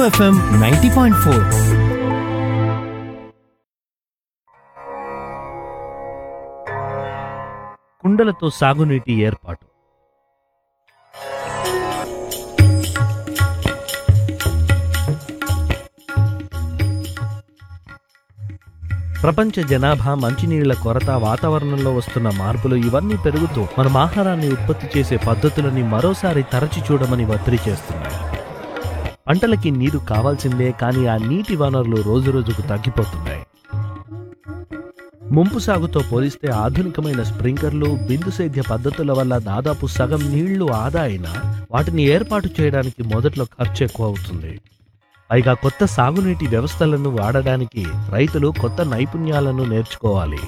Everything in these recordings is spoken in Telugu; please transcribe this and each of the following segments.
ఎఫ్ఎం నైంటీ పాయింట్ ఫోర్ కుండలతో సాగునీటి ఏర్పాటు ప్రపంచ జనాభా మంచినీళ్ల కొరత వాతావరణంలో వస్తున్న మార్పులు ఇవన్నీ పెరుగుతూ మనం ఆహారాన్ని ఉత్పత్తి చేసే పద్ధతులని మరోసారి తరచి చూడమని ఒత్తిడి చేస్తున్నాయి పంటలకి నీరు కావాల్సిందే కానీ ఆ నీటి వనరులు రోజురోజుకు తగ్గిపోతున్నాయి ముంపు సాగుతో పోలిస్తే ఆధునికమైన స్ప్రింక్లర్లు బిందు సేద్య పద్ధతుల వల్ల దాదాపు సగం నీళ్లు ఆదా అయినా వాటిని ఏర్పాటు చేయడానికి మొదట్లో ఖర్చు ఎక్కువ అవుతుంది పైగా కొత్త సాగునీటి వ్యవస్థలను వాడడానికి రైతులు కొత్త నైపుణ్యాలను నేర్చుకోవాలి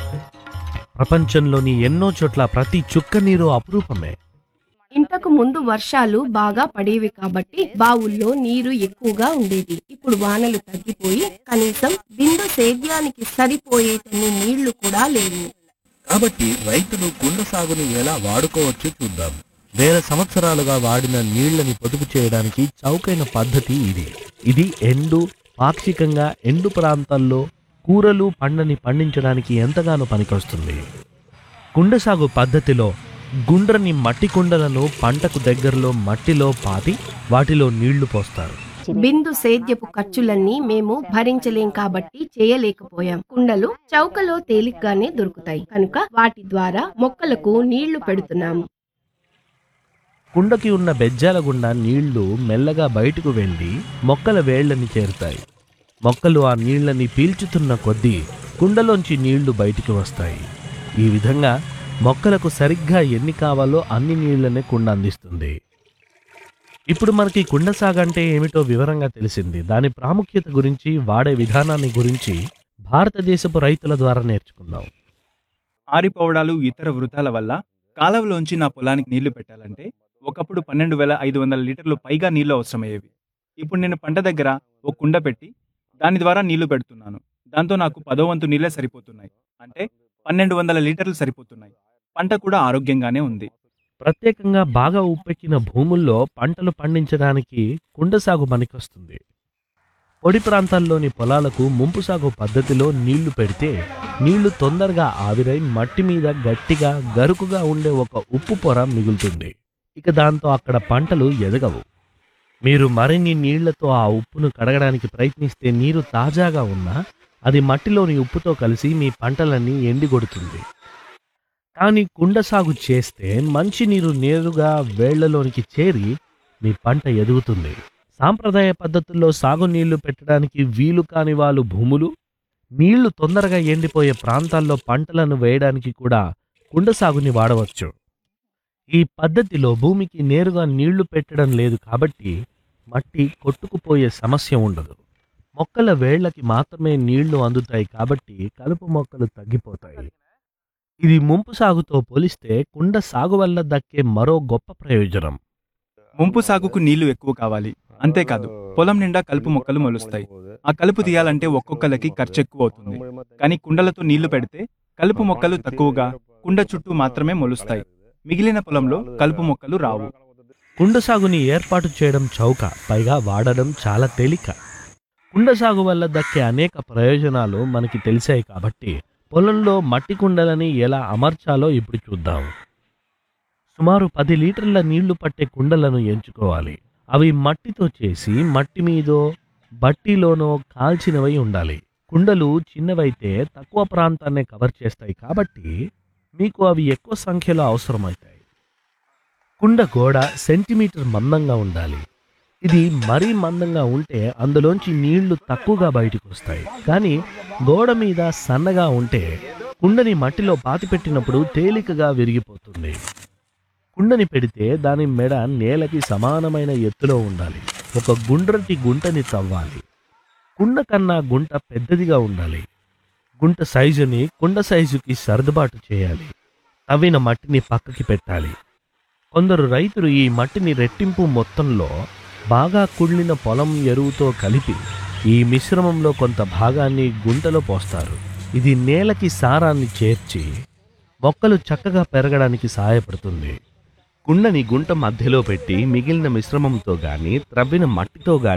ప్రపంచంలోని ఎన్నో చోట్ల ప్రతి చుక్క నీరు అపురూపమే ఇంతకు ముందు వర్షాలు బాగా పడేవి కాబట్టి బావుల్లో నీరు ఎక్కువగా ఉండేది ఇప్పుడు వానలు తగ్గిపోయి కనీసం బిందు సేద్యానికి సరిపోయేటన్ని నీళ్లు కూడా లేవు కాబట్టి రైతులు కుండ సాగుని ఎలా వాడుకోవచ్చో చూద్దాం వేల సంవత్సరాలుగా వాడిన నీళ్లని పొదుపు చేయడానికి చౌకైన పద్ధతి ఇది ఇది ఎండు పాక్షికంగా ఎండు ప్రాంతాల్లో కూరలు పండ్లని పండించడానికి ఎంతగానో పనికొస్తుంది కుండ సాగు పద్ధతిలో గుండ్రని మట్టి కుండలను పంటకు దగ్గరలో మట్టిలో పాతి వాటిలో నీళ్లు పోస్తారు బిందు సేద్యపు ఖర్చులన్నీ మేము భరించలేం కాబట్టి చేయలేకపోయాం కుండలు చౌకలో తేలిగ్గానే దొరుకుతాయి కనుక వాటి ద్వారా మొక్కలకు నీళ్లు పెడుతున్నాము కుండకి ఉన్న బెజ్జాల గుండా నీళ్లు మెల్లగా బయటకు వెళ్ళి మొక్కల వేళ్ళని చేరుతాయి మొక్కలు ఆ నీళ్లని పీల్చుతున్న కొద్దీ కుండలోంచి నీళ్లు బయటికి వస్తాయి ఈ విధంగా మొక్కలకు సరిగ్గా ఎన్ని కావాలో అన్ని నీళ్లనే కుండ అందిస్తుంది ఇప్పుడు మనకి కుండ సాగు అంటే ఏమిటో వివరంగా తెలిసింది దాని ప్రాముఖ్యత గురించి వాడే విధానాన్ని గురించి భారతదేశపు రైతుల ద్వారా నేర్చుకుందాం ఆరిపోవడాలు ఇతర వృధాల వల్ల కాలువలోంచి నా పొలానికి నీళ్లు పెట్టాలంటే ఒకప్పుడు పన్నెండు వేల ఐదు వందల లీటర్లు పైగా నీళ్లు అవసరమయ్యేవి ఇప్పుడు నేను పంట దగ్గర ఒక కుండ పెట్టి దాని ద్వారా నీళ్లు పెడుతున్నాను దాంతో నాకు పదో వంతు నీళ్ళే సరిపోతున్నాయి అంటే పన్నెండు వందల లీటర్లు సరిపోతున్నాయి పంట కూడా ఆరోగ్యంగానే ఉంది ప్రత్యేకంగా బాగా ఉప్పెక్కిన భూముల్లో పంటలు పండించడానికి కుండ సాగు పనికొస్తుంది పొడి ప్రాంతాల్లోని పొలాలకు ముంపు సాగు పద్ధతిలో నీళ్లు పెడితే నీళ్లు తొందరగా ఆవిరై మట్టి మీద గట్టిగా గరుకుగా ఉండే ఒక ఉప్పు పొర మిగులుతుంది ఇక దాంతో అక్కడ పంటలు ఎదగవు మీరు మరిన్ని నీళ్లతో ఆ ఉప్పును కడగడానికి ప్రయత్నిస్తే నీరు తాజాగా ఉన్నా అది మట్టిలోని ఉప్పుతో కలిసి మీ పంటలన్నీ ఎండిగొడుతుంది కానీ కుండ సాగు చేస్తే మంచి నీరు నేరుగా వేళ్లలోనికి చేరి మీ పంట ఎదుగుతుంది సాంప్రదాయ పద్ధతుల్లో సాగు నీళ్లు పెట్టడానికి వీలు కాని వాళ్ళు భూములు నీళ్లు తొందరగా ఎండిపోయే ప్రాంతాల్లో పంటలను వేయడానికి కూడా కుండ సాగుని వాడవచ్చు ఈ పద్ధతిలో భూమికి నేరుగా నీళ్లు పెట్టడం లేదు కాబట్టి మట్టి కొట్టుకుపోయే సమస్య ఉండదు మొక్కల వేళ్లకి మాత్రమే నీళ్లు అందుతాయి కాబట్టి కలుపు మొక్కలు తగ్గిపోతాయి ఇది ముంపు సాగుతో పోలిస్తే కుండ సాగు వల్ల దక్కే మరో గొప్ప ప్రయోజనం ముంపు సాగుకు నీళ్లు ఎక్కువ కావాలి అంతేకాదు పొలం నిండా కలుపు మొక్కలు మొలుస్తాయి ఆ కలుపు తీయాలంటే ఒక్కొక్కలకి ఖర్చు ఎక్కువ అవుతుంది కానీ కుండలతో నీళ్లు పెడితే కలుపు మొక్కలు తక్కువగా కుండ చుట్టూ మాత్రమే మొలుస్తాయి మిగిలిన పొలంలో కలుపు మొక్కలు రావు కుండ సాగుని ఏర్పాటు చేయడం చౌక పైగా వాడడం చాలా తేలిక కుండ సాగు వల్ల దక్కే అనేక ప్రయోజనాలు మనకి తెలిసాయి కాబట్టి పొలంలో మట్టి కుండలని ఎలా అమర్చాలో ఇప్పుడు చూద్దాం సుమారు పది లీటర్ల నీళ్లు పట్టే కుండలను ఎంచుకోవాలి అవి మట్టితో చేసి మట్టి మీదో బట్టిలోనో కాల్చినవై ఉండాలి కుండలు చిన్నవైతే తక్కువ ప్రాంతాన్నే కవర్ చేస్తాయి కాబట్టి మీకు అవి ఎక్కువ సంఖ్యలో అవసరమవుతాయి కుండ గోడ సెంటీమీటర్ మందంగా ఉండాలి ఇది మరీ మందంగా ఉంటే అందులోంచి నీళ్లు తక్కువగా బయటకు వస్తాయి కానీ గోడ మీద సన్నగా ఉంటే కుండని మట్టిలో పాతిపెట్టినప్పుడు తేలికగా విరిగిపోతుంది కుండని పెడితే దాని మెడ నేలకి సమానమైన ఎత్తులో ఉండాలి ఒక గుండ్రటి గుంటని తవ్వాలి కుండ కన్నా గుంట పెద్దదిగా ఉండాలి గుంట సైజుని కుండ సైజుకి సర్దుబాటు చేయాలి తవ్విన మట్టిని పక్కకి పెట్టాలి కొందరు రైతులు ఈ మట్టిని రెట్టింపు మొత్తంలో బాగా కుళ్ళిన పొలం ఎరువుతో కలిపి ఈ మిశ్రమంలో కొంత భాగాన్ని గుంటలో పోస్తారు ఇది నేలకి సారాన్ని చేర్చి మొక్కలు చక్కగా పెరగడానికి సహాయపడుతుంది కుండని గుంట మధ్యలో పెట్టి మిగిలిన మిశ్రమంతో గాని త్రవ్విన మట్టితో గాని